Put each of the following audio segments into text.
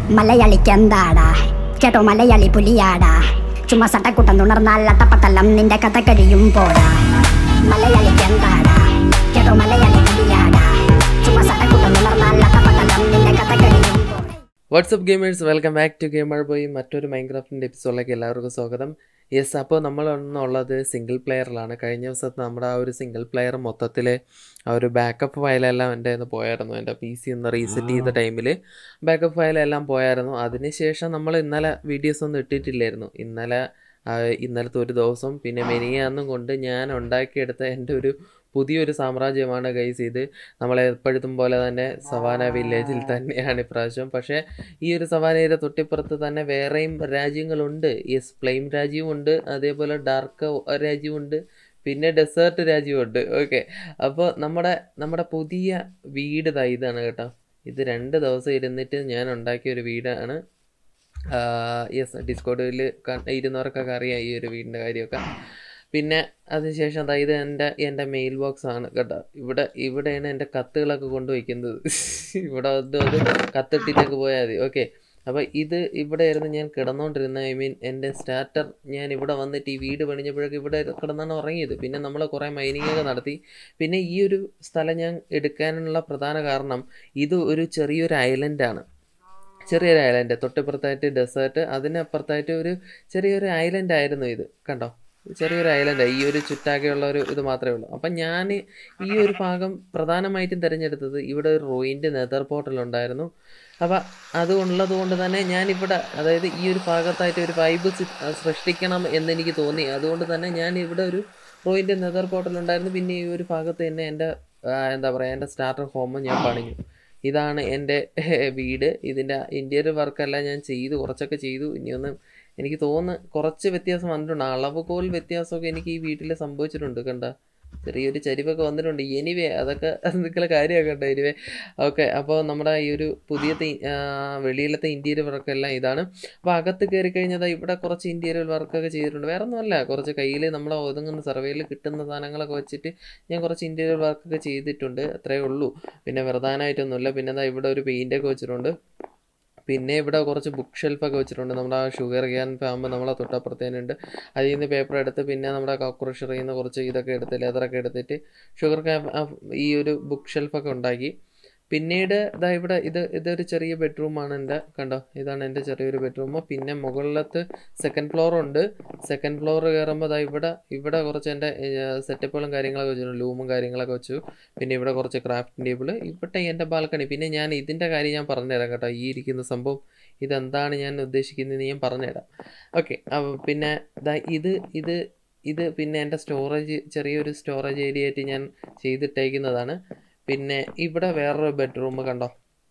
മലയാളിക്ക് എന്താടാ കേട്ടോ മലയാളി പുലിയാടാ ചുമ്മാ സട്ടക്കുട്ടം തുണർന്നാൽ അട്ടപ്പട്ടലം നിന്റെ കഥ കഴിയും പോടാ മലയാളിക്ക് എന്താടാ കേട്ടോ മലയാളി പുലിയാടാ ചുമ്മാ സട്ടക്കുട്ടം തുണർന്നാൽ അട്ടപ്പട്ടലം നിന്റെ കഥ കഴിയും പോടാ what's up gamers welcome back to gamer boy മറ്റൊരു മൈൻക്രാഫ്റ്റിൻ്റെ എപ്പിസോഡിലേക്ക് എല്ലാവർക്കും സ്വാഗതം യെസ് അപ്പോൾ നമ്മൾ ഉള്ളത് സിംഗിൾ പ്ലെയറിലാണ് കഴിഞ്ഞ ദിവസത്തെ നമ്മുടെ ആ ഒരു സിംഗിൾ പ്ലെയർ മൊത്തത്തിൽ ആ ഒരു ബാക്കപ്പ് ഫയലെല്ലാം എൻ്റെ നിന്ന് പോയായിരുന്നു എൻ്റെ പി സി ഒന്ന് റീസെറ്റ് ചെയ്ത ടൈമിൽ ബാക്കപ്പ് ഫയലെല്ലാം പോയായിരുന്നു അതിനുശേഷം നമ്മൾ ഇന്നലെ വീഡിയോസ് ഒന്നും ഇട്ടിട്ടില്ലായിരുന്നു ഇന്നലെ ആ, ഇന്നലത്തെ ഒരു ദിവസം പിന്നെ മെനിയാന്നും കൊണ്ട് ഞാൻ ഉണ്ടാക്കിയെടുത്ത എൻ്റെ ഒരു പുതിയൊരു സാമ്രാജ്യമാണ് ഗൈസ് ഇത് നമ്മൾ എപ്പോഴത്തും പോലെ തന്നെ സവാന വില്ലേജിൽ തന്നെയാണ് ഇപ്രാവശ്യം പക്ഷേ ഈ ഒരു സവാനയുടെ തൊട്ടിപ്പുറത്ത് തന്നെ വേറെയും രാജ്യങ്ങളുണ്ട് യെസ് പ്ലെയിം രാജ്യമുണ്ട് അതേപോലെ ഡാർക്ക് രാജ്യമുണ്ട് പിന്നെ ഡെസേർട്ട് രാജ്യമുണ്ട് ഓക്കെ അപ്പോൾ നമ്മുടെ നമ്മുടെ പുതിയ വീട് ദാ ഇതാണ് കേട്ടോ ഇത് രണ്ട് ദിവസം ഇരുന്നിട്ട് ഞാൻ ഉണ്ടാക്കിയ ഒരു വീടാണ് യെസ് ഡിസ്കോഡിൽ ഇരുന്നവർക്കൊക്കെ അറിയാം ഈ ഒരു വീടിൻ്റെ കാര്യമൊക്കെ പിന്നെ അതിനുശേഷം അതാ ഇത് എൻ്റെ എൻ്റെ മെയിൽ ബോക്സ് ആണ് കേട്ടോ ഇവിടെ ഇവിടെയാണ് എൻ്റെ കത്തുകളൊക്കെ കൊണ്ടുവയ്ക്കുന്നത് ഇവിടെ വന്ന് അത് കത്തിട്ടിട്ടൊക്കെ പോയാൽ മതി ഓക്കെ അപ്പോൾ ഇത് ഇവിടെ ആയിരുന്നു ഞാൻ കിടന്നുകൊണ്ടിരുന്ന ഐ മീൻ എൻ്റെ സ്റ്റാർട്ടർ ഞാൻ ഇവിടെ വന്നിട്ട് ഈ വീട് പണിഞ്ഞപ്പോഴൊക്കെ ഇവിടെ കിടന്നാണ് ഉറങ്ങിയത് പിന്നെ നമ്മൾ കുറേ മൈനിങ് ഒക്കെ നടത്തി പിന്നെ ഈ ഒരു സ്ഥലം ഞാൻ എടുക്കാനുള്ള പ്രധാന കാരണം ഇത് ഒരു ചെറിയൊരു ഐലൻഡാണ് ചെറിയൊരു ഐലൻഡ് തൊട്ടിപ്പുറത്തായിട്ട് ഡെസേർട്ട് അതിനപ്പുറത്തായിട്ട് ഒരു ചെറിയൊരു ഐലൻഡ് ആയിരുന്നു ഇത് കണ്ടോ ചെറിയൊരു ഐലൻഡ് ഈ ഒരു ചുറ്റാകെയുള്ള ഒരു ഇത് മാത്രമേ ഉള്ളൂ അപ്പം ഞാൻ ഈ ഒരു ഭാഗം പ്രധാനമായിട്ടും തിരഞ്ഞെടുത്തത് ഇവിടെ ഒരു റോയിൻ്റെ നെതർ പോർട്ടൽ ഉണ്ടായിരുന്നു അപ്പം അത് ഉള്ളത് കൊണ്ട് തന്നെ ഞാനിവിടെ അതായത് ഈ ഒരു ഭാഗത്തായിട്ട് ഒരു വൈബ് സൃഷ്ടിക്കണം എന്നെനിക്ക് തോന്നി അതുകൊണ്ട് തന്നെ ഞാൻ ഇവിടെ ഒരു റോയിൻ്റെ നെതർ പോർട്ടൽ ഉണ്ടായിരുന്നു പിന്നെ ഈ ഒരു ഭാഗത്ത് തന്നെ എൻ്റെ ആ, എന്താ പറയുക എൻ്റെ സ്റ്റാർട്ടർ ഹോം ഞാൻ പണിഞ്ഞു ഇതാണ് എൻ്റെ വീട് ഇതിൻ്റെ ഇൻറ്റീരിയർ വർക്കെല്ലാം ഞാൻ ചെയ്തു കുറച്ചൊക്കെ ചെയ്തു ഇനിയൊന്ന് എനിക്ക് തോന്നുന്നു കുറച്ച് വ്യത്യാസം വന്നിട്ടുണ്ട് അളവുകോൽ വ്യത്യാസമൊക്കെ എനിക്ക് ഈ വീട്ടിൽ സംഭവിച്ചിട്ടുണ്ട് കണ്ട ചെറിയൊരു ചരിവൊക്കെ വന്നിട്ടുണ്ട് എനിവേ അതൊക്കെ നിൽക്കുന്ന കാര്യമൊക്കെ എനിവേ ഓക്കെ അപ്പോൾ നമ്മുടെ ഈ ഒരു പുതിയത്തെ ആ, വെളിയിലത്തെ ഇൻറ്റീരിയർ വർക്കെല്ലാം ഇതാണ് അപ്പോൾ അകത്ത് കയറി കഴിഞ്ഞാൽ ഇവിടെ കുറച്ച് ഇൻറ്റീരിയർ വർക്കൊക്കെ ചെയ്തിട്ടുണ്ട് വേറെ ഒന്നുമല്ല കുറച്ച് കയ്യിൽ നമ്മൾ ഒതുങ്ങുന്ന സർവേയിൽ കിട്ടുന്ന സാധനങ്ങളൊക്കെ വെച്ചിട്ട് ഞാൻ കുറച്ച് ഇൻറ്റീരിയർ വർക്കൊക്കെ ചെയ്തിട്ടുണ്ട് അത്രയേ ഉള്ളൂ പിന്നെ പ്രധാനമായിട്ടൊന്നുമില്ല പിന്നെ ദാ ഇവിടെ ഒരു പെയിൻ്റൊക്കെ വെച്ചിട്ടുണ്ട് പിന്നെ ഇവിടെ കുറച്ച് ബുക്ക് ഷെൽഫൊക്കെ വെച്ചിട്ടുണ്ട് നമ്മുടെ ആ ഷുഗർ ക്യാൻ ആകുമ്പോൾ നമ്മളെ തൊട്ടപ്പുറത്തേനുണ്ട് അതിൽ നിന്ന് പേപ്പർ എടുത്ത് പിന്നെ നമ്മുടെ കോക്രോഷറിൽ നിന്ന് കുറച്ച് ഇതൊക്കെ എടുത്ത് ലെതറൊക്കെ എടുത്തിട്ട് ഷുഗർ ക്യാൻ ഈ ഒരു ബുക്ക് ഷെൽഫൊക്കെ ഉണ്ടാക്കി പിന്നീട് ഇതാ ഇവിടെ ഇത് ഇതൊരു ചെറിയ ബെഡ്റൂമാണ് എൻ്റെ കണ്ടോ ഇതാണ് എൻ്റെ ചെറിയൊരു ബെഡ്റൂം പിന്നെ മുകളിലത്ത് സെക്കൻഡ് ഫ്ലോർ ഉണ്ട് സെക്കൻഡ് ഫ്ലോർ കയറുമ്പോൾ ഇതാ ഇവിടെ ഇവിടെ കുറച്ച് എൻ്റെ സെറ്റപ്പുകളും കാര്യങ്ങളൊക്കെ വെച്ചിട്ടുണ്ട് ലൂമും കാര്യങ്ങളൊക്കെ വെച്ചു പിന്നെ ഇവിടെ കുറച്ച് ക്രാഫ്റ്റ് ടേബിൾ ഇവിടെ എൻ്റെ ബാൽക്കണി പിന്നെ ഞാൻ ഇതിൻ്റെ കാര്യം ഞാൻ പറഞ്ഞുതരാം കേട്ടോ ഈ ഇരിക്കുന്ന സംഭവം ഇതെന്താണ് ഞാൻ ഉദ്ദേശിക്കുന്നതെന്ന് ഞാൻ പറഞ്ഞുതരാം ഓക്കെ പിന്നെ ദാ ഇത് ഇത് ഇത് പിന്നെ എൻ്റെ സ്റ്റോറേജ് ചെറിയൊരു സ്റ്റോറേജ് ഏരിയ ആയിട്ട് ഞാൻ ചെയ്തിട്ടേക്കുന്നതാണ് പിന്നെ ഇവിടെ വേറൊരു ബെഡ്റൂം കണ്ടോ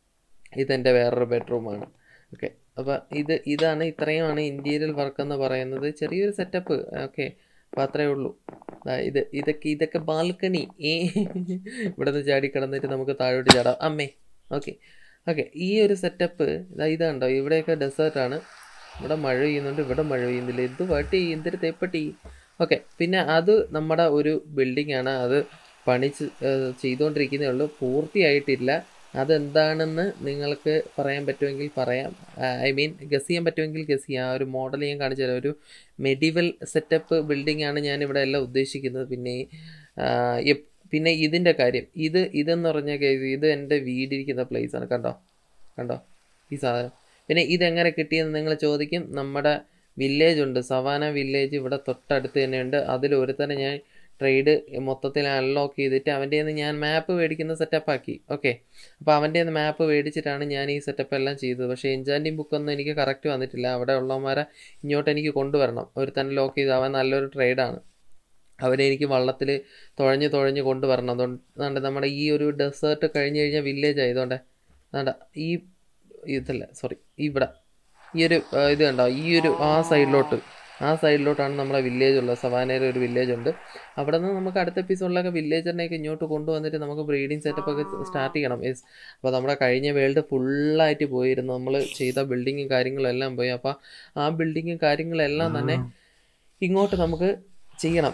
ഇതെൻ്റെ വേറൊരു ബെഡ്റൂമാണ് ഓക്കെ അപ്പോൾ ഇത് ഇതാണ് ഇത്രയുമാണ് ഇൻറ്റീരിയൽ വർക്ക് എന്ന് പറയുന്നത് ചെറിയൊരു സെറ്റപ്പ് ഓക്കെ അപ്പോൾ അത്രയേ ഉള്ളൂ ദാ ഇത് ഇതൊക്കെ ഇതൊക്കെ ബാൽക്കണി ഏ ഇവിടെ നിന്ന് ചാടി കിടന്നിട്ട് നമുക്ക് താഴോട്ട് ചാടാം അമ്മേ ഓക്കെ ഓക്കെ ഈ ഒരു സെറ്റപ്പ് ഇതാ ഇതാണ്ടോ ഇവിടെയൊക്കെ ഡെസേർട്ടാണ് ഇവിടെ മഴ പെയ്യുന്നുണ്ട് ഇവിടെ മഴ പെയ്യുന്നില്ല എന്ത് പാട്ടി എന്തൊരു തേപ്പട്ടി ഓക്കെ പിന്നെ അത് നമ്മുടെ ഒരു ബിൽഡിംഗ് ആണ് അത് പണിച്ച് ഏഹ്, ചെയ്തുകൊണ്ടിരിക്കുന്നേ ഉള്ളൂ പൂർത്തിയായിട്ടില്ല അതെന്താണെന്ന് നിങ്ങൾക്ക് പറയാൻ പറ്റുമെങ്കിൽ പറയാം ഐ മീൻ ഗസ് ചെയ്യാൻ പറ്റുമെങ്കിൽ ഗസ് ചെയ്യാം ആ ഒരു മോഡൽ ഞാൻ കാണിച്ചു തരാം ഒരു മെഡിവൽ സെറ്റപ്പ് ബിൽഡിംഗ് ആണ് ഞാൻ ഇവിടെ എല്ലാം ഉദ്ദേശിക്കുന്നത് പിന്നെ ആ, എപ്- പിന്നെ ഇതിൻ്റെ കാര്യം ഇത് ഇതെന്ന് പറഞ്ഞ കേസ് ഇത് എൻ്റെ വീടിരിക്കുന്ന place ആണ് കണ്ടോ കണ്ടോ ഈ സാധനം പിന്നെ ഇതെങ്ങനെ കിട്ടിയെന്ന് നിങ്ങൾ ചോദിക്കും നമ്മുടെ വില്ലേജ് ഉണ്ട് സവാന വില്ലേജ് ഇവിടെ തൊട്ടടുത്ത് തന്നെയുണ്ട് അതിൽ ഒരുത്തനെ ഞാൻ ട്രേഡ് മൊത്തത്തിൽ അൺലോക്ക് ചെയ്തിട്ട് അവൻ്റെ നിന്ന് ഞാൻ മാപ്പ് മേടിക്കുന്ന സെറ്റപ്പ് ആക്കി ഓക്കെ അപ്പോൾ അവൻ്റെ നിന്ന് മാപ്പ് മേടിച്ചിട്ടാണ് ഞാൻ ഈ സെറ്റപ്പ് എല്ലാം ചെയ്തത് പക്ഷേ എൻജാൻറ്റിങ് ബുക്കൊന്നും എനിക്ക് കറക്റ്റ് വന്നിട്ടില്ല അവിടെ ഉള്ളവന്മാരെ ഇങ്ങോട്ട് എനിക്ക് കൊണ്ടുവരണം ഒരു തന്നെ ലോക്ക് ചെയ്ത് അവൻ നല്ലൊരു ട്രേഡാണ് അവരെ എനിക്ക് വള്ളത്തിൽ തുഴഞ്ഞ് തുഴഞ്ഞ് കൊണ്ടുവരണം അതുകൊണ്ട് നമ്മുടെ ഈ ഒരു ഡെസേർട്ട് കഴിഞ്ഞ് കഴിഞ്ഞാൽ വില്ലേജ് ആയതുകൊണ്ട് അതുകൊണ്ട് ഈ ഇതല്ല സോറി ഇവിടെ ഈ ഒരു ആ, ഇത് കണ്ടോ ഈ ഒരു ആ സൈഡിലോട്ട് ആ സൈഡിലോട്ടാണ് നമ്മുടെ വില്ലേജ് ഉള്ളത് സവാനയിൽ ഒരു വില്ലേജ് ഉണ്ട് അവിടെ നിന്ന് നമുക്ക് അടുത്ത എപ്പിസോഡിലൊക്കെ വില്ലേജറിനെയൊക്കെ ഇങ്ങോട്ട് കൊണ്ടുവന്നിട്ട് നമുക്ക് ബ്രീഡിംഗ് സെറ്റപ്പ് ഒക്കെ സ്റ്റാർട്ട് ചെയ്യണം യെസ് അപ്പോൾ നമ്മുടെ കഴിഞ്ഞ വേൾഡ് ഫുള്ളായിട്ട് പോയിരുന്നു നമ്മൾ ചെയ്ത ബിൽഡിങ്ങും കാര്യങ്ങളും എല്ലാം പോയി അപ്പോൾ ആ ബിൽഡിങ്ങും കാര്യങ്ങളെല്ലാം തന്നെ ഇങ്ങോട്ട് നമുക്ക് ചെയ്യണം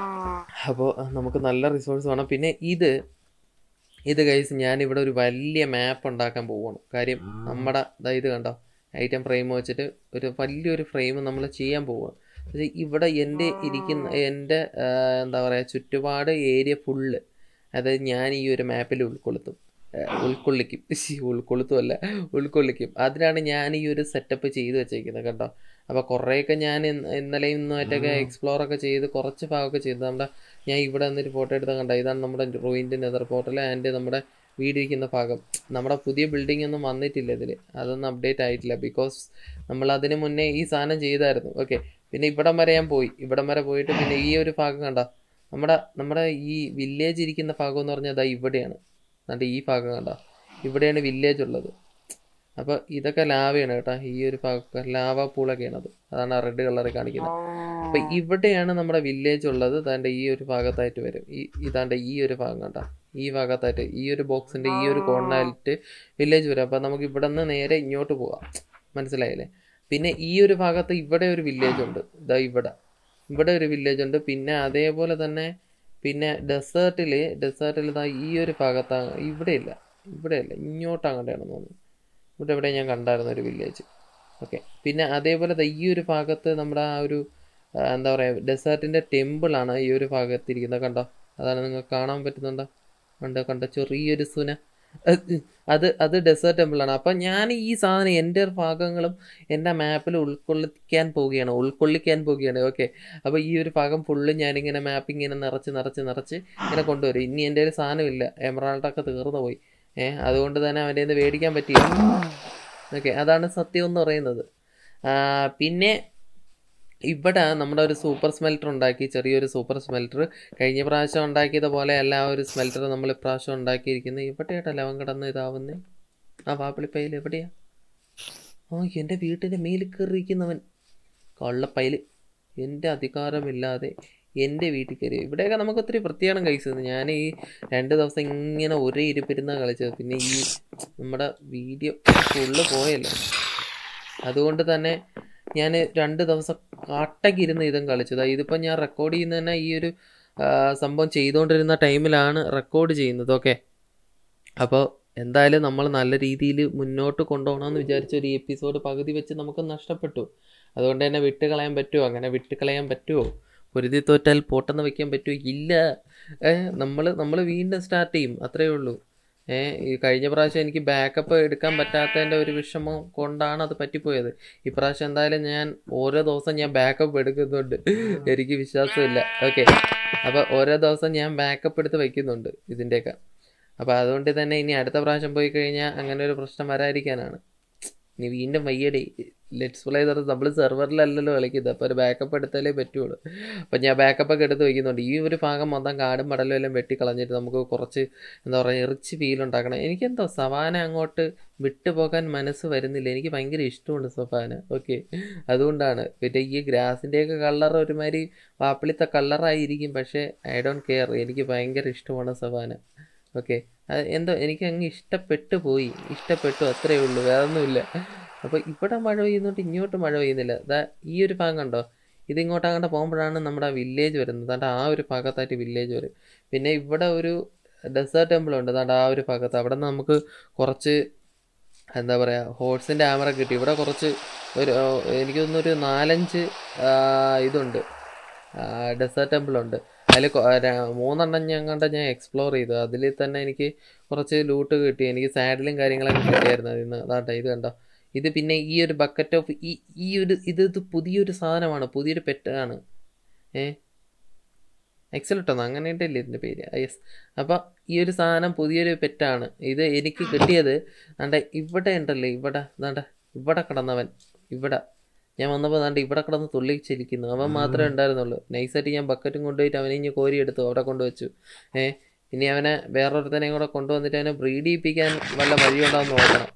അപ്പോൾ നമുക്ക് നല്ല റിസോഴ്സ് വേണം പിന്നെ ഇത് ഇത് ഗൈസ് ഞാനിവിടെ ഒരു വലിയ മാപ്പ് ഉണ്ടാക്കാൻ പോവുകയാണ് കാര്യം നമ്മുടെ ദാ ഇത് കണ്ടോ ഐറ്റം ഫ്രെയിം വെച്ചിട്ട് ഒരു വലിയൊരു ഫ്രെയിം നമ്മൾ ചെയ്യാൻ പോവുക പക്ഷേ ഇവിടെ എൻ്റെ ഇരിക്കുന്ന എൻ്റെ ആ, എന്താ പറയുക ചുറ്റുപാട് ഏരിയ ഫുള്ള് അതായത് ഞാൻ ഈ ഒരു മാപ്പിൽ ഉൾക്കൊള്ളുത്തും ആ, ഉൾക്കൊള്ളിക്കും ശ്ശി, ഉൾക്കൊള്ളുത്തുമല്ല ഉൾക്കൊള്ളിക്കും അതിനാണ് ഞാൻ ഈ ഒരു സെറ്റപ്പ് ചെയ്ത് വെച്ചേക്കുന്നത് കേട്ടോ അപ്പോൾ കുറേയൊക്കെ ഞാൻ ഇന്ന് ഇന്നലെയും ഇന്നുമായിട്ടൊക്കെ എക്സ്പ്ലോർ ഒക്കെ ചെയ്ത് കുറച്ച് ഭാഗമൊക്കെ ചെയ്ത് നമ്മുടെ ഞാൻ ഇവിടെ നിന്നൊരു ഫോട്ടോ എടുത്ത കണ്ട ഇതാണ് നമ്മുടെ റോയിൻ്റെ നെതർ പോർട്ടൽ ആൻഡ് നമ്മുടെ വീടിരിക്കുന്ന ഭാഗം നമ്മുടെ പുതിയ ബിൽഡിംഗ് ഒന്നും വന്നിട്ടില്ല ഇതിൽ അതൊന്നും അപ്ഡേറ്റ് ആയിട്ടില്ല ബിക്കോസ് നമ്മൾ അതിന് മുന്നേ ഈ സാധനം ചെയ്തായിരുന്നു ഓക്കെ പിന്നെ ഇവിടം വരെ ഞാൻ പോയി ഇവിടം വരെ പോയിട്ട് പിന്നെ ഈ ഒരു ഭാഗം കണ്ട നമ്മുടെ നമ്മുടെ ഈ വില്ലേജ് ഇരിക്കുന്ന ഭാഗം എന്ന് പറഞ്ഞാൽ അതാ ഇവിടെയാണ് എന്നിട്ട് ഈ ഭാഗം കണ്ട ഇവിടെയാണ് വില്ലേജ് ഉള്ളത് അപ്പോൾ ഇതൊക്കെ ലാവയാണ് കേട്ടോ ഈ ഒരു ഭാഗമൊക്കെ ലാവ പൂളൊക്കെയാണ് അത് അതാണ് ആ റെഡ് കളറിൽ കാണിക്കുന്നത് അപ്പോൾ ഇവിടെയാണ് നമ്മുടെ വില്ലേജ് ഉള്ളത് താണ്ട് ഈ ഒരു ഭാഗത്തായിട്ട് വരും ഈ ഇതാണ്ട് ഈ ഒരു ഭാഗം കണ്ട ഈ ഭാഗത്തായിട്ട് ഈ ഒരു ബോക്സിൻ്റെ ഈ ഒരു കോർണറായിട്ട് വില്ലേജ് വരും അപ്പോൾ നമുക്ക് ഇവിടെ നിന്ന് നേരെ ഇങ്ങോട്ട് പോവാം മനസ്സിലായില്ലേ പിന്നെ ഈ ഒരു ഭാഗത്ത് ഇവിടെ ഒരു വില്ലേജ് ഉണ്ട് ഇതാ ഇവിടെ ഇവിടെ ഒരു വില്ലേജ് ഉണ്ട് പിന്നെ അതേപോലെ തന്നെ പിന്നെ ഡെസേർട്ടിൽ ഡെസേർട്ടിൽ ഇതാ ഈ ഒരു ഭാഗത്താണ് ഇവിടെ ഇല്ല ഇവിടെ ഇല്ല ഇങ്ങോട്ടങ്ങോട്ടാണെന്ന് തോന്നുന്നു ഇവിടെ എവിടെ ഞാൻ കണ്ടായിരുന്നു ഒരു വില്ലേജ് ഓക്കെ പിന്നെ അതേപോലെ ദാ ഈ ഒരു ഭാഗത്ത് നമ്മുടെ ആ ഒരു ആ, എന്താ പറയുക ഡെസേർട്ടിൻ്റെ ടെമ്പിളാണ് ഈ ഒരു ഭാഗത്ത് ഇരിക്കുന്നത് കണ്ടോ അതാണ് നിങ്ങൾക്ക് കാണാൻ പറ്റുന്നുണ്ടോ കണ്ടോ കണ്ടോ ചെറിയൊരു സുന അത് അത് അത് ഡെസേർട്ട് ടെമ്പിളാണ് അപ്പം ഞാൻ ഈ സാധനം എൻ്റെ ഭാഗങ്ങളും എൻ്റെ മാപ്പിൽ ഉൾക്കൊള്ളിക്കാൻ പോവുകയാണ് ഉൾക്കൊള്ളിക്കാൻ പോവുകയാണ് ഓക്കെ അപ്പോൾ ഈ ഒരു ഭാഗം ഫുള്ള് ഞാനിങ്ങനെ മാപ്പ് ഇങ്ങനെ നിറച്ച് നിറച്ച് നിറച്ച് ഇങ്ങനെ കൊണ്ടുവരും ഇനി എൻ്റെ ഒരു സാധനമില്ല എമറാൾഡൊക്കെ തീർന്നു പോയി ഏഹ് അതുകൊണ്ട് തന്നെ അവൻ്റെ നിന്ന് മേടിക്കാൻ പറ്റിയില്ല ഓക്കെ അതാണ് സത്യം എന്ന് പറയുന്നത് ആ, പിന്നെ ഇവിടെ നമ്മുടെ ഒരു സൂപ്പർ സ്മെൽറ്റർ ഉണ്ടാക്കി ചെറിയൊരു സൂപ്പർ സ്മെൽറ്റർ കഴിഞ്ഞ പ്രാവശ്യം ഉണ്ടാക്കിയത് പോലെ അല്ല ആ ഒരു സ്മെൽറ്റർ നമ്മൾ ഇപ്രാവശ്യം ഉണ്ടാക്കിയിരിക്കുന്നത് ഇവിടെയാട്ടോ ലവൻ കിടന്ന് ഇതാവുന്നേ ആ വാപ്പിളിപ്പയിൽ എവിടെയാ ഓ എൻ്റെ വീട്ടിൻ്റെ മേലിൽ കയറിയിരിക്കുന്നവൻ കള്ളപ്പയിൽ എൻ്റെ അധികാരമില്ലാതെ എൻ്റെ വീട്ടിൽ കയറി ഇവിടെയൊക്കെ നമുക്ക് ഒത്തിരി വൃത്തിയാണ് കഴിച്ചത് ഞാൻ ഈ രണ്ട് ദിവസം ഇങ്ങനെ ഒരേ ഇരിപ്പിരുന്ന കളിച്ചത് പിന്നെ ഈ നമ്മുടെ വീഡിയോ ഫുള്ള് പോയല്ലോ അതുകൊണ്ട് തന്നെ ഞാൻ രണ്ട് ദിവസം കട്ടക്കിരുന്ന് ഇതും കളിച്ചത് ഇതിപ്പോൾ ഞാൻ റെക്കോർഡ് ചെയ്യുന്ന തന്നെ ഈ ഒരു ആ, സംഭവം ചെയ്തുകൊണ്ടിരുന്ന ടൈമിലാണ് റെക്കോർഡ് ചെയ്യുന്നത് ഓക്കെ അപ്പോൾ എന്തായാലും നമ്മൾ നല്ല രീതിയിൽ മുന്നോട്ട് കൊണ്ടുപോകണമെന്ന് വിചാരിച്ച ഒരു എപ്പിസോഡ് പകുതി വെച്ച് നമുക്ക് നഷ്ടപ്പെട്ടു അതുകൊണ്ട് തന്നെ വിട്ട് കളയാൻ പറ്റുമോ അങ്ങനെ വിട്ട് കളയാൻ പറ്റുമോ പൊരുതി തോറ്റാൽ പോട്ടെന്ന് വെക്കാൻ പറ്റുമോ ഇല്ല നമ്മൾ നമ്മൾ വീണ്ടും സ്റ്റാർട്ട് ചെയ്യും അത്രയേ ഉള്ളൂ ഏ ഈ കഴിഞ്ഞ പ്രാവശ്യം എനിക്ക് ബാക്കപ്പ് എടുക്കാൻ പറ്റാത്തതിൻ്റെ ഒരു വിഷമം കൊണ്ടാണ് അത് പറ്റിപ്പോയത് ഇപ്രാവശ്യം എന്തായാലും ഞാൻ ഓരോ ദിവസം ഞാൻ ബാക്കപ്പ് എടുക്കുന്നുണ്ട് എനിക്ക് വിശ്വാസമില്ല ഓക്കെ അപ്പോൾ ഓരോ ദിവസം ഞാൻ ബാക്കപ്പ് എടുത്ത് വയ്ക്കുന്നുണ്ട് ഇതിൻ്റെയൊക്കെ അപ്പോൾ അതുകൊണ്ട് തന്നെ ഇനി അടുത്ത പ്രാവശ്യം പോയി കഴിഞ്ഞാൽ അങ്ങനെ ഒരു പ്രശ്നം വരാതിരിക്കാനാണ് ഇനി വീണ്ടും വയ്യടി ലെറ്റ്സ് പ്ലേ ചെയ്തത് നമ്മൾ സെർവറിലല്ലല്ലോ കളിക്കുന്നത് അപ്പോൾ ഒരു ബാക്കപ്പ് എടുത്താലേ പറ്റുള്ളൂ അപ്പോൾ ഞാൻ ബാക്കപ്പ് ഒക്കെ എടുത്ത് വയ്ക്കുന്നുണ്ട് ഈ ഒരു ഭാഗം മൊത്തം കാടും മടലും എല്ലാം വെട്ടിക്കളഞ്ഞിട്ട് നമുക്ക് കുറച്ച് എന്താ പറയുക റിച്ച് ഫീൽ ഉണ്ടാക്കണം എനിക്കെന്തോ സവാന അങ്ങോട്ട് വിട്ടുപോകാൻ മനസ്സ് വരുന്നില്ല എനിക്ക് ഭയങ്കര ഇഷ്ടമുണ്ട് സവാന ഓക്കെ അതുകൊണ്ടാണ് പിന്നെ ഈ ഗ്രാസിൻ്റെയൊക്കെ കളർ ഒരുമാതിരി വാപ്പിളിത്ത കളറായിരിക്കും പക്ഷേ ഐ ഡോണ്ട് കെയർ എനിക്ക് ഭയങ്കര ഇഷ്ടമാണ് സവാന ഓക്കെ അത് എന്തോ എനിക്ക് അങ്ങ് ഇഷ്ടപ്പെട്ടു പോയി ഇഷ്ടപ്പെട്ടു അത്രയേ ഉള്ളൂ വേറെ ഒന്നുമില്ല അപ്പോൾ ഇവിടെ മഴ പെയ്യുന്നോണ്ട് ഇങ്ങോട്ട് മഴ പെയ്യുന്നില്ല ദാ ഈ ഒരു ഭാഗം കണ്ടോ ഇതിങ്ങോട്ട് അങ്ങോട്ട് പോകുമ്പോഴാണ് നമ്മുടെ വില്ലേജ് വരുന്നത് അതാണ്ട് ആ ഒരു ഭാഗത്തായിട്ട് വില്ലേജ് വരും പിന്നെ ഇവിടെ ഒരു ഡെസേർട്ട് ടെമ്പിൾ ഉണ്ട് അതാണ്ട് ആ ഒരു ഭാഗത്ത് അവിടെ നിന്ന് നമുക്ക് കുറച്ച് എന്താ പറയുക ഹോഴ്സിൻ്റെ ആമറ കിട്ടി ഇവിടെ കുറച്ച് ഒരു ആ, എനിക്ക് തോന്നുന്നു ഒരു നാലഞ്ച് ആ, ഇതുണ്ട് ഡെസേർട്ട് ടെമ്പിൾ ഉണ്ട് അതിൽ മൂന്നെണ്ണം ഞാൻ കണ്ട ഞാൻ എക്സ്പ്ലോർ ചെയ്തു അതിൽ തന്നെ എനിക്ക് കുറച്ച് ലൂട്ട് കിട്ടി എനിക്ക് സാഡിലും കാര്യങ്ങളൊക്കെ കിട്ടിയായിരുന്നു അതിൽ നിന്ന് അതാട്ടെ ഇത് കണ്ടോ ഇത് പിന്നെ ഈ ഒരു ബക്കറ്റ് ഓഫ് ഈ ഈ ഒരു ഇത് ഇത് പുതിയൊരു സാധനമാണ് പുതിയൊരു പെറ്റാണ് ഏ എക്സലട്ടോ അങ്ങനെയിട്ടല്ലേ ഇതിൻ്റെ പേര് യെസ് അപ്പോൾ ഈ ഒരു സാധനം പുതിയൊരു പെറ്റാണ് ഇത് എനിക്ക് കിട്ടിയത് ദാണ്ട ഇവിടെ ഉണ്ടല്ലേ ഇവിടെ ദാണ്ട ഇവിടെ കിടന്നവൻ ഇവിടെ ഞാൻ വന്നപ്പോൾ ദാണ്ട് ഇവിടെ കിടന്ന് തുള്ളിച്ചിരിക്കുന്നു അവൻ മാത്രമേ ഉണ്ടായിരുന്നുള്ളൂ നൈസായിട്ട് ഞാൻ ബക്കറ്റും കൊണ്ടുപോയിട്ട് അവനെ ഇനി കോരിയെടുത്തു അവിടെ കൊണ്ടുവച്ചു ഏ ഇനി അവനെ വേറൊരുത്തനെയും കൂടെ കൊണ്ടുവന്നിട്ട് അവനെ ബ്രീഡ് ചെയ്യിപ്പിക്കാൻ വല്ല വഴിയുണ്ടോ എന്ന് നോക്കണം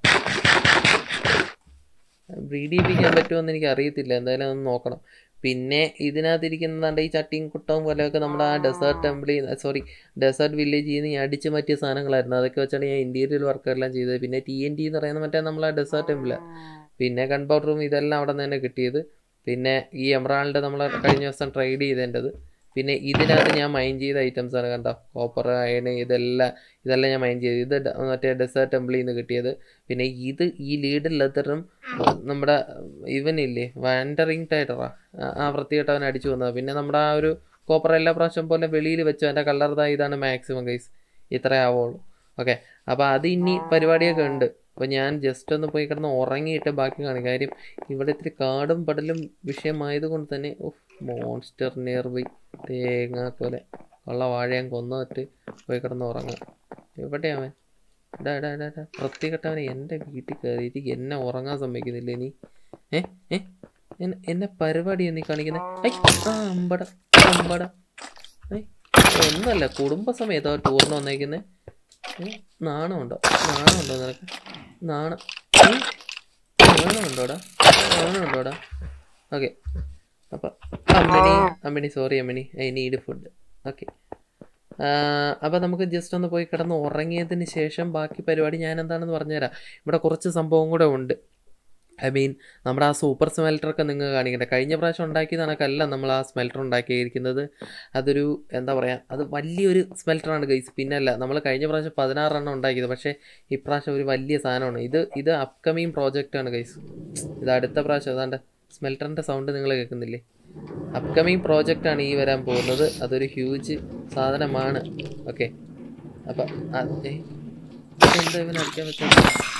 ബ്രീഡ് ചെയ്യിപ്പിക്കാൻ പറ്റുമെന്ന് എനിക്ക് അറിയത്തില്ല എന്തായാലും ഒന്ന് നോക്കണം പിന്നെ ഇതിനകത്തിരിക്കുന്നതാണ്ട് ഈ ചട്ടിയും കുട്ടവും പോലെയൊക്കെ നമ്മുടെ ആ ഡെസേർട്ട് ടെമ്പിളിൽ സോറി ഡെസേർട്ട് വില്ലേജിൽ നിന്ന് ഞാൻ അടിച്ച് മാറ്റിയ സാധനങ്ങളായിരുന്നു അതൊക്കെ വെച്ചാണ് ഞാൻ ഇൻറ്റീരിയൽ വർക്കെല്ലാം ചെയ്തത് പിന്നെ ടി എൻ ടി എന്ന് പറയുന്ന മറ്റേ നമ്മളെ ഡെസേർട്ട് ടെമ്പിള് പിന്നെ ഗൺ പൗഡറും ഇതെല്ലാം അവിടെ നിന്ന് തന്നെ കിട്ടിയത് പിന്നെ ഈ എമറാൾഡ് നമ്മൾ കഴിഞ്ഞ ദിവസം ട്രൈഡ് ചെയ്തതിൻ്റെത് പിന്നെ ഇതിനകത്ത് ഞാൻ മൈൻ ചെയ്ത ഐറ്റംസ് ആണ് കണ്ടോ കോപ്പർ അയൺ ഇതെല്ലാം ഇതെല്ലാം ഞാൻ മൈൻ ചെയ്തു ഇത് ഡ- മറ്റേ ഡെസേർട്ട് ടെമ്പിളിൽ നിന്ന് കിട്ടിയത് പിന്നെ ഇത് ഈ ലീഡ് ലെതറും നമ്മുടെ ഇവനില്ലേ വാൻഡറിങ് ടൈറ്ററാ ആ വൃത്തികെട്ടവൻ അടിച്ചു വന്നത് പിന്നെ നമ്മുടെ ആ ഒരു കോപ്പർ എല്ലാ പ്രാവശ്യം പോലെ വെളിയിൽ വെച്ചു അതിൻ്റെ കളർ ഇതാണ് മാക്സിമം ഗൈസ് ഇത്രേ ആവുള്ളൂ ഓക്കെ അപ്പോൾ അത് ഇനി പരിപാടിയൊക്കെ ഉണ്ട് അപ്പോൾ ഞാൻ ജസ്റ്റ് ഒന്ന് പോയി കിടന്ന് ഉറങ്ങിയിട്ട് ബാക്കി കാണും കാര്യം ഇവിടെ ഇത്തിരി കാടും പടലും വിഷയമായത് കൊണ്ട് തന്നെ മോൺസ്റ്റർ നിയർബൈ തേങ്ങ പോലെ ഉള്ള വാഴയും കൊന്നിട്ട് പോയി കിടന്ന് ഉറങ്ങാം എവിടെയാ അവൻ ഇടാ ഇടാ ഇടാ ഇടാ വൃത്തികെട്ടവനെ എൻ്റെ വീട്ടിൽ കയറിയിട്ട് എന്നെ ഉറങ്ങാൻ സമ്മതിക്കുന്നില്ല ഇനി ഏ ഏ എന്നെ എന്നെ പരിപാടിയാ നീ കാണിക്കുന്നത് ഐ ആ അമ്പട അമ്പട ഏ ഒന്നല്ല കുടുംബസമേതോ ടൂറിന് വന്നേക്കുന്നത് നാണമുണ്ടോ നാണമുണ്ടോ നിനക്ക് നാണം ഏ? നാണമുണ്ടോടാ നാണമുണ്ടോടാ ഓക്കെ അപ്പം Ammini Ammini sorry Ammini I need food okay അപ്പോൾ നമുക്ക് ജസ്റ്റ് ഒന്ന് പോയി കിടന്ന് ഉറങ്ങിയതിന് ശേഷം ബാക്കി പരിപാടി ഞാൻ എന്താണെന്ന് പറഞ്ഞുതരാം ഇവിടെ കുറച്ച് സംഭവം കൂടെ ഉണ്ട് ഐ മീൻ നമ്മുടെ ആ സൂപ്പർ സ്മെൽറ്ററൊക്കെ നിങ്ങൾ കാണിക്കട്ടെ കഴിഞ്ഞ പ്രാവശ്യം ഉണ്ടാക്കിയ കണക്കല്ല നമ്മൾ ആ സ്മെൽറ്റർ ഉണ്ടാക്കിയിരിക്കുന്നത് അതൊരു എന്താ പറയുക അത് വലിയൊരു സ്മെൽറ്ററാണ് ഗൈസ് പിന്നല്ല നമ്മൾ കഴിഞ്ഞ പ്രാവശ്യം പതിനാറെണ്ണം ഉണ്ടാക്കിയത് പക്ഷേ ഇപ്രാവശ്യം ഒരു വലിയ സാധനമാണ് ഇത് ഇത് അപ്കമിങ് പ്രോജക്റ്റാണ് ഗൈസ് ഇത് അടുത്ത പ്രാവശ്യം അതാണ്ട് സ്മെൽറ്ററിൻ്റെ സൗണ്ട് നിങ്ങൾ കേൾക്കുന്നില്ലേ അപ്കമിങ് പ്രോജക്റ്റാണ് ഈ വരാൻ പോകുന്നത് അതൊരു ഹ്യൂജ് സാധനമാണ് ഓക്കെ അപ്പം എന്താ ഇവൻ അടിക്കാൻ പറ്റുന്നത്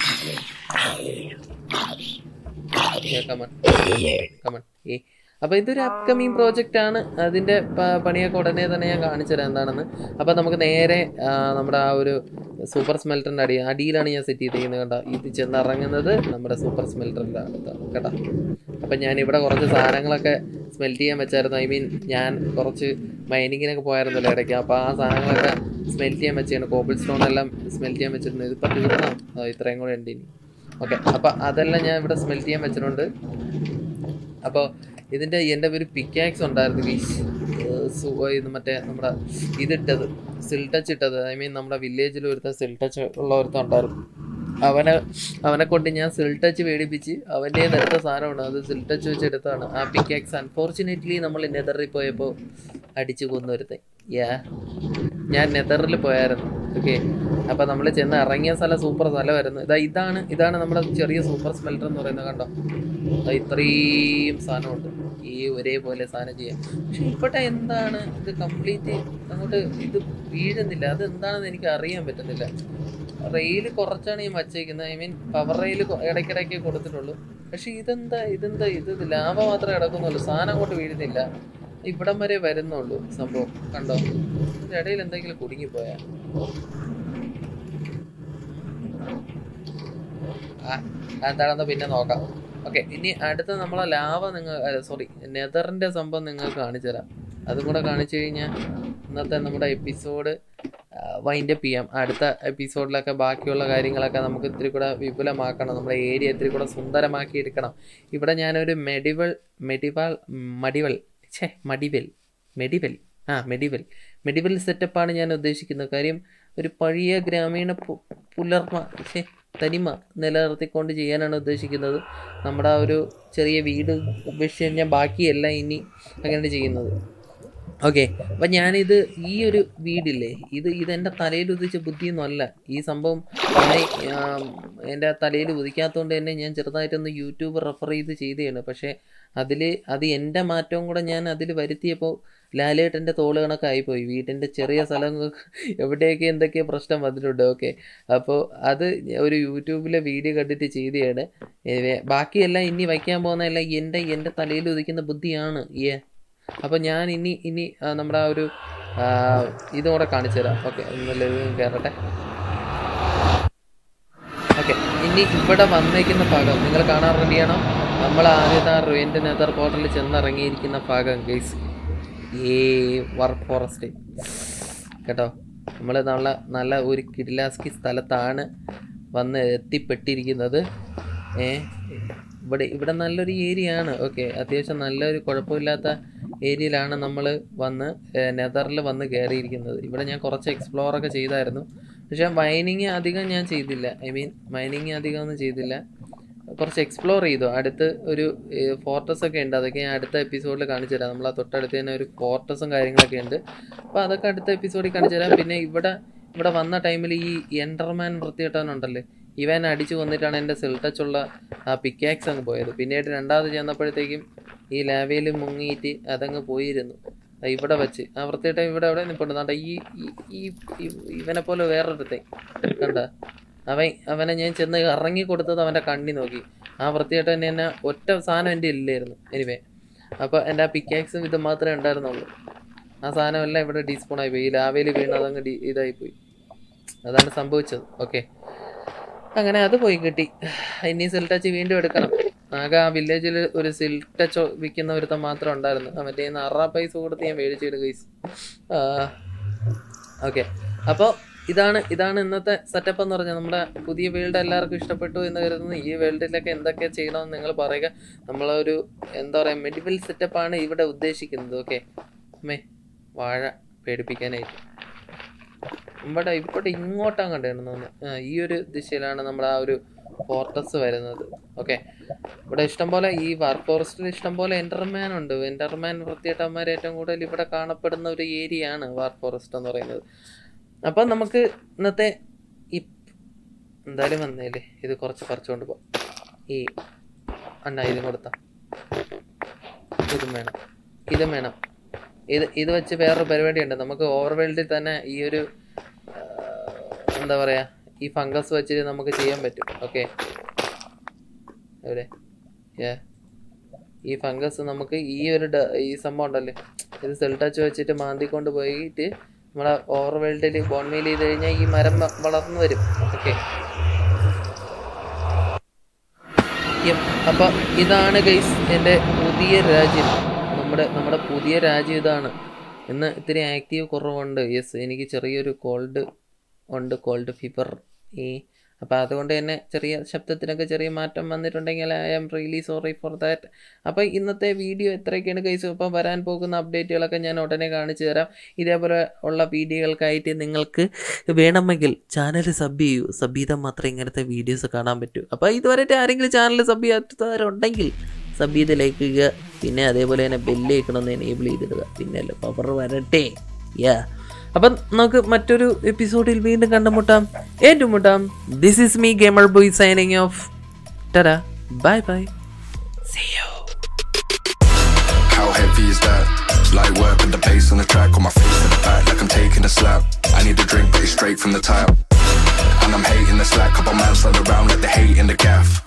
കമൺ കമൺ ഏ അപ്പോൾ ഇതൊരു അപ്കമിങ് പ്രോജക്റ്റ് ആണ് അതിൻ്റെ പ- പണിയൊക്കെ ഉടനെ തന്നെ ഞാൻ കാണിച്ചു തരാം എന്താണെന്ന് അപ്പോൾ നമുക്ക് നേരെ ആ, നമ്മുടെ ആ ഒരു സൂപ്പർ സ്മെൽറ്ററിൻ്റെ അടി അടിയിലാണ് ഞാൻ സെറ്റ് ചെയ്തിരിക്കുന്നത് കേട്ടോ ഇത് ചെന്നിറങ്ങുന്നത് നമ്മുടെ സൂപ്പർ സ്മെൽറ്ററിൻ്റെ അടുത്താണ് കേട്ടോ അപ്പം ഞാൻ ഇവിടെ കുറച്ച് സാധനങ്ങളൊക്കെ സ്മെൽറ്റ് ചെയ്യാൻ വെച്ചായിരുന്നു ഐ മീൻ ഞാൻ കുറച്ച് മൈനിങ്ങിനൊക്കെ പോയായിരുന്നല്ലോ ഇടയ്ക്ക് അപ്പോൾ ആ സാധനങ്ങളൊക്കെ സ്മെൽറ്റ് ചെയ്യാൻ വെച്ചാണ് കോബിൾ സ്റ്റോൺ എല്ലാം സ്മെൽറ്റ് ചെയ്യാൻ വെച്ചിരുന്നു ഇതിപ്പോൾ തീർന്നോ ആ, ഇത്രയും കൂടെ ഉണ്ട് ഇനി ഓക്കെ അപ്പോൾ അതെല്ലാം ഞാൻ ഇവിടെ സ്മെൽറ്റ് ചെയ്യാൻ വെച്ചിട്ടുണ്ട് അപ്പോൾ ഇതിൻ്റെ എൻ്റെ ഒരു പിക്കാക്സ് ഉണ്ടായിരുന്നു ഗീസ് ഇത് മറ്റേ നമ്മുടെ ഇതിട്ടത് സിൽ ടച്ച് ഇട്ടത് ഐ മീൻ നമ്മുടെ വില്ലേജിൽ ഒരുത്ത സിൽ ടച്ച് ഉള്ള ഒരുത്ത ഉണ്ടായിരുന്നു അവനെ അവനെ കൊണ്ട് ഞാൻ സിൽ ടച്ച് മേടിപ്പിച്ച് അവൻ്റെ എടുത്ത സാധനമാണ് അത് സിൽ ടച്ച് വെച്ച് എടുത്താണ് ആ പിക്കാക്സ് അൺഫോർച്ചുനേറ്റ്ലി നമ്മൾ നെതറിൽ പോയപ്പോൾ അടിച്ചു കൊന്നൊരുത്തൻ യാ ഞാൻ നെതറിൽ പോയായിരുന്നു ഓക്കെ അപ്പോൾ നമ്മൾ ചെന്ന് ഇറങ്ങിയ സ്ഥലം സൂപ്പർ സ്ഥലമായിരുന്നു ഇതാ ഇതാണ് ഇതാണ് നമ്മുടെ ചെറിയ സൂപ്പർ സ്മെൽറ്റർ എന്ന് പറയുന്നത് കണ്ടോ ദാ ഇത്രയും സാധനമുണ്ട് ഈ ഒരേപോലെ സാധനം ചെയ്യാം പക്ഷെ ഇവിടെ എന്താണ് ഇത് കംപ്ലീറ്റ് അങ്ങോട്ട് ഇത് വീഴുന്നില്ല അത് എന്താണെന്ന് എനിക്ക് അറിയാൻ പറ്റുന്നില്ല റെയിൽ കുറച്ചാണ് ഈ വച്ചേക്കുന്നത് ഐ മീൻ പവർ റെയിൽ ഇടയ്ക്കിടയ്ക്ക് കൊടുത്തിട്ടുള്ളൂ പക്ഷെ ഇതെന്താ ഇതെന്താ ഇത് ലാഭ മാത്രമേ കിടക്കുന്നുള്ളൂ സാധനം അങ്ങോട്ട് വീഴുന്നില്ല ഇവിടം വരെ വരുന്നുള്ളൂ സംഭവം കണ്ടോ ഇതിന്റെ ഇടയിൽ എന്തെങ്കിലും കുടുങ്ങിപ്പോയാ ആ, എന്താണെന്ന് പിന്നെ നോക്കാം ഓക്കെ ഇനി അടുത്ത നമ്മളെ ലാവ നിങ്ങൾ സോറി നെതറിന്റെ സംഭവം നിങ്ങൾക്ക് കാണിച്ചു തരാം അതും കൂടെ കാണിച്ചു കഴിഞ്ഞാൽ ഇന്നത്തെ നമ്മുടെ എപ്പിസോഡ് വൈൻഡപ്പ് ചെയ്യാം അടുത്ത എപ്പിസോഡിലൊക്കെ ബാക്കിയുള്ള കാര്യങ്ങളൊക്കെ നമുക്ക് ഇത്തിരി കൂടെ വിപുലമാക്കണം നമ്മുടെ ഏരിയ ഇത്തിരി കൂടെ സുന്ദരമാക്കി എടുക്കണം ഇവിടെ ഞാനൊരു മെഡിവൽ മെഡിവൽ മടിവൽ ഛേ മടിവെൽ മെഡിവെൽ ആ മെഡിവെൽ മെഡിവൽ സെറ്റപ്പാണ് ഞാൻ ഉദ്ദേശിക്കുന്നത് കാര്യം ഒരു പഴയ ഗ്രാമീണ പു- പുലർമ ഛേ തനിമ നിലനിർത്തിക്കൊണ്ട് ചെയ്യാനാണ് ഉദ്ദേശിക്കുന്നത് നമ്മുടെ ആ ഒരു ചെറിയ വീട് ഉപേക്ഷിച്ച് കഴിഞ്ഞാൽ ബാക്കിയെല്ലാം ഇനി അങ്ങനെ ചെയ്യുന്നത് ഓക്കെ അപ്പം ഞാനിത് ഈ ഒരു വീടില്ലേ ഇത് ഇതെൻ്റെ തലയിൽ ഉദിച്ച ബുദ്ധിയൊന്നും അല്ല ഈ സംഭവം ഞാൻ, ആം, എൻ്റെ തലയിൽ ഉദിക്കാത്തതുകൊണ്ട് തന്നെ ഞാൻ ചെറുതായിട്ടൊന്ന് യൂട്യൂബ് റെഫർ ചെയ്ത് ചെയ്തതാണ് പക്ഷേ അതിൽ അത് എൻ്റെ മാറ്റവും കൂടെ ഞാൻ അതിൽ വരുത്തിയപ്പോൾ ലാലേട്ടൻ്റെ തോള് കണക്ക് ആയിപ്പോയി വീട്ടിൻ്റെ ചെറിയ സ്ഥലങ്ങൾക്ക് എവിടെയൊക്കെ എന്തൊക്കെ പ്രശ്നം വന്നിട്ടുണ്ട് ഓക്കെ അപ്പോൾ അത് ഒരു യൂട്യൂബിലെ വീഡിയോ കണ്ടിട്ട് ചെയ്തതാണ് ഏ, ബാക്കിയെല്ലാം ഇനി വയ്ക്കാൻ പോകുന്നതെല്ലാം എൻ്റെ എൻ്റെ തലയിൽ ഉദിക്കുന്ന ബുദ്ധിയാണ് ഏ അപ്പോൾ ഞാൻ ഇനി ഇനി ആ, നമ്മുടെ ആ ഒരു ആ, ഇതും കൂടെ കാണിച്ചു തരാം ഓക്കെ ഒന്നല്ല ഇത് കയറട്ടെ ഓക്കെ ഇനി ഇവിടെ വന്നേക്കുന്ന ഭാഗം നിങ്ങൾ കാണാൻ റെഡിയാണോ നമ്മൾ ആദ്യത്തെ ആ റെയിൻ്റെ നെതർ പോർട്ടലിൽ ചെന്നിറങ്ങിയിരിക്കുന്ന ഭാഗം ഗൈസ് ഈ വർക്ക് ഫോറസ്റ്റ് കേട്ടോ നമ്മൾ നല്ല നല്ല ഒരു കിടിലാസ്കി സ്ഥലത്താണ് വന്ന് എത്തിപ്പെട്ടിരിക്കുന്നത് ഏ ഇവിടെ ഇവിടെ നല്ലൊരു ഏരിയ ആണ് ഓക്കെ അത്യാവശ്യം നല്ലൊരു കുഴപ്പമില്ലാത്ത ഏരിയയിലാണ് നമ്മൾ വന്ന് നെതറിൽ വന്ന് കയറിയിരിക്കുന്നത് ഇവിടെ ഞാൻ കുറച്ച് എക്സ്പ്ലോർ ഒക്കെ ചെയ്തായിരുന്നു പക്ഷേ മൈനിങ് അധികം ഞാൻ ചെയ്തില്ല ഐ മീൻ മൈനിങ് അധികം ഒന്നും ചെയ്തില്ല കുറച്ച് എക്സ്പ്ലോർ ചെയ്തു അടുത്ത് ഒരു ഫോർട്ടസ് ഒക്കെ ഉണ്ട് അതൊക്കെ ഞാൻ അടുത്ത എപ്പിസോഡിൽ കാണിച്ചു തരാം നമ്മൾ ആ തൊട്ടടുത്ത് തന്നെ ഒരു ഫോർട്ടസും കാര്യങ്ങളൊക്കെ ഉണ്ട് അപ്പോൾ അതൊക്കെ അടുത്ത എപ്പിസോഡിൽ കാണിച്ചു തരാം പിന്നെ ഇവിടെ ഇവിടെ വന്ന ടൈമിൽ ഈ എൻഡർമാൻ വൃത്തിയിട്ടാനുണ്ടല്ലേ ഇവൻ അടിച്ചു കൊന്നിട്ടാണ് എൻ്റെ സെൽട്ടച്ചുള്ള ആ പിക്കാക്സ് അങ്ങ് പോയത് പിന്നീട് രണ്ടാമത് ചെന്നപ്പോഴത്തേക്കും ഈ ലാവയിൽ മുങ്ങിയിട്ട് അതങ്ങ് പോയിരുന്നു ദാ ഇവിടെ വെച്ച് ആ വൃത്തിയിട്ട ഇവിടെ എവിടെ നിൽപ്പുണ്ട് ദാണ്ട ഈ ഈ- ഈ ഈ- ഇവനെ പോലെ വേറൊരുത്തെ കണ്ട അവൻ അവനെ ഞാൻ ചെന്ന് ഇറങ്ങി കൊടുത്തത് അവൻ്റെ കണ്ണി നോക്കി ആ വൃത്തിയായിട്ട് തന്നെ എന്നെ ഒറ്റ സാധനം എൻ്റെ ഇല്ലായിരുന്നു എനിവേ അപ്പോൾ എൻ്റെ ആ പിക്കാക്സും ഇത് മാത്രമേ ഉണ്ടായിരുന്നുള്ളൂ ആ സാധനമെല്ലാം ഇവിടെ ഡീസ്പോണായി പോയി ഈ ലാവയിൽ വീണ് അതങ്ങ് ഡി ഇതായി പോയി അതാണ് സംഭവിച്ചത് ഓക്കെ അങ്ങനെ അത് പോയി കിട്ടി ഇനി സിൽട്ടച്ച് വീണ്ടും എടുക്കണം ആകെ ആ വില്ലേജിൽ ഒരു സിൽട്ടച്ച് വിൽക്കുന്ന ഒരുത്തം മാത്രം ഉണ്ടായിരുന്നു അവൻ്റെ കയ്യിൽ നിന്ന് അറ പൈസ കൊടുത്ത് ഞാൻ മേടിച്ചിട്ട് ഗൈസ് ഓക്കെ അപ്പോൾ ഇതാണ് ഇതാണ് ഇന്നത്തെ സെറ്റപ്പ് എന്ന് പറഞ്ഞാൽ നമ്മുടെ പുതിയ വേൾഡ് എല്ലാവർക്കും ഇഷ്ടപ്പെട്ടു എന്ന് കരുതുന്നു ഈ വേൾഡിലൊക്കെ എന്തൊക്കെ ചെയ്യണമെന്ന് നിങ്ങൾ പറയുക നമ്മളൊരു എന്താ പറയുക മെഡിക്കൽ സെറ്റപ്പാണ് ഇവിടെ ഉദ്ദേശിക്കുന്നത് ഓക്കെ അമ്മേ വാഴ പേടിപ്പിക്കാനായിട്ട് ഇവിടെ ഇവിടെ ഇങ്ങോട്ടാണ് കണ്ടിരുന്നു ഈ ഒരു ദിശയിലാണ് നമ്മൾ ആ ഒരു ഫോർട്ടസ് വരുന്നത് ഓക്കെ ഇവിടെ ഇഷ്ടംപോലെ ഈ വാർ ഫോറസ്റ്റിൽ ഇഷ്ടംപോലെ എൻ്റർമാൻ ഉണ്ട് എൻ്റർമാൻ വൃത്തിയേട്ടന്മാർ ഏറ്റവും കൂടുതൽ ഇവിടെ കാണപ്പെടുന്ന ഒരു ഏരിയ ആണ് വാർ ഫോറസ്റ്റ് എന്ന് പറയുന്നത് അപ്പം നമുക്ക് ഇന്നത്തെ ഈ എന്തായാലും വന്നേലേ ഇത് കുറച്ച് പറിച്ചുകൊണ്ട് പോവാം ഈ അണ്ണ ഇതും കൊടുത്ത ഇതും വേണം ഇതും വേണം ഇത് ഇത് വെച്ച് വേറൊരു പരിപാടിയുണ്ട് നമുക്ക് ഓവർവേൾഡിൽ തന്നെ ഈ ഒരു ആ, എന്താ പറയാ ഈ ഫംഗസ് വെച്ചിട്ട് നമുക്ക് ചെയ്യാൻ പറ്റും ഓക്കെ എവിടെ Yeah. ഈ ഫംഗസ് നമുക്ക് ഈ ഒരു ഡ- ഈ സംഭവം ഉണ്ടല്ലേ ഇത് സെൽട്ടച്ച് വെച്ചിട്ട് മാന്തിക്കൊണ്ട് പോയിട്ട് നമ്മളെ ഓവർവേൾഡിൽ ബോൺമെയിൽ ചെയ്ത് കഴിഞ്ഞാൽ ഈ മരം വ- വളർന്നു വരും ഓക്കെ അപ്പൊ ഇതാണ് ഗൈസ് എൻ്റെ പുതിയ രാജ്യം നമ്മുടെ നമ്മുടെ പുതിയ രാജ്യം ഇതാണ് ഇന്ന് ഇത്തിരി ആക്റ്റീവ് കുറവുണ്ട് യെസ് എനിക്ക് ചെറിയൊരു കോൾഡ് ഉണ്ട് കോൾഡ് ഫീവർ ഈ അപ്പോൾ അതുകൊണ്ട് തന്നെ ചെറിയ ശബ്ദത്തിനൊക്കെ ചെറിയ മാറ്റം വന്നിട്ടുണ്ടെങ്കിൽ I am really sorry for that അപ്പോൾ ഇന്നത്തെ വീഡിയോ എത്രയൊക്കെയാണ് കൈസ് അപ്പോൾ വരാൻ പോകുന്ന അപ്ഡേറ്റുകളൊക്കെ ഞാൻ ഉടനെ കാണിച്ചു തരാം ഇതേപോലെ ഉള്ള വീഡിയോകൾക്കായിട്ട് നിങ്ങൾക്ക് വേണമെങ്കിൽ ചാനൽ സബ് ചെയ്യൂ സബ് ചെയ്താൽ മാത്രമേ ഇങ്ങനത്തെ വീഡിയോസ് കാണാൻ പറ്റൂ അപ്പോൾ ഇതുവരെയായിട്ട് ആരെങ്കിലും ചാനൽ സബ് ചെയ്യാത്തവരുണ്ടെങ്കിൽ സബ് ചെയ്ത് ലൈക്ക് ചെയ്യുക പിന്നെ അതേപോലെ തന്നെ ബെല്ല് വെക്കണമെന്ന് എനേബിൾ ചെയ്തിടുക പിന്നെ അല്ല പവർ വരട്ടെ യാ അപ്പം നമുക്ക് മറ്റൊരു എപ്പിസോഡിൽ വീണ്ടും കണ്ടുമുട്ടാം ഏറ്റുമുട്ടാം this is me gamer boy signing off tara bye bye see you How heavy is that? Light work with the bass on the track, on my face to the back like I'm taking a slap. I need a drink, but it's straight from the tap. And I'm hating the slack, couple man slide around like the hate in the gaff.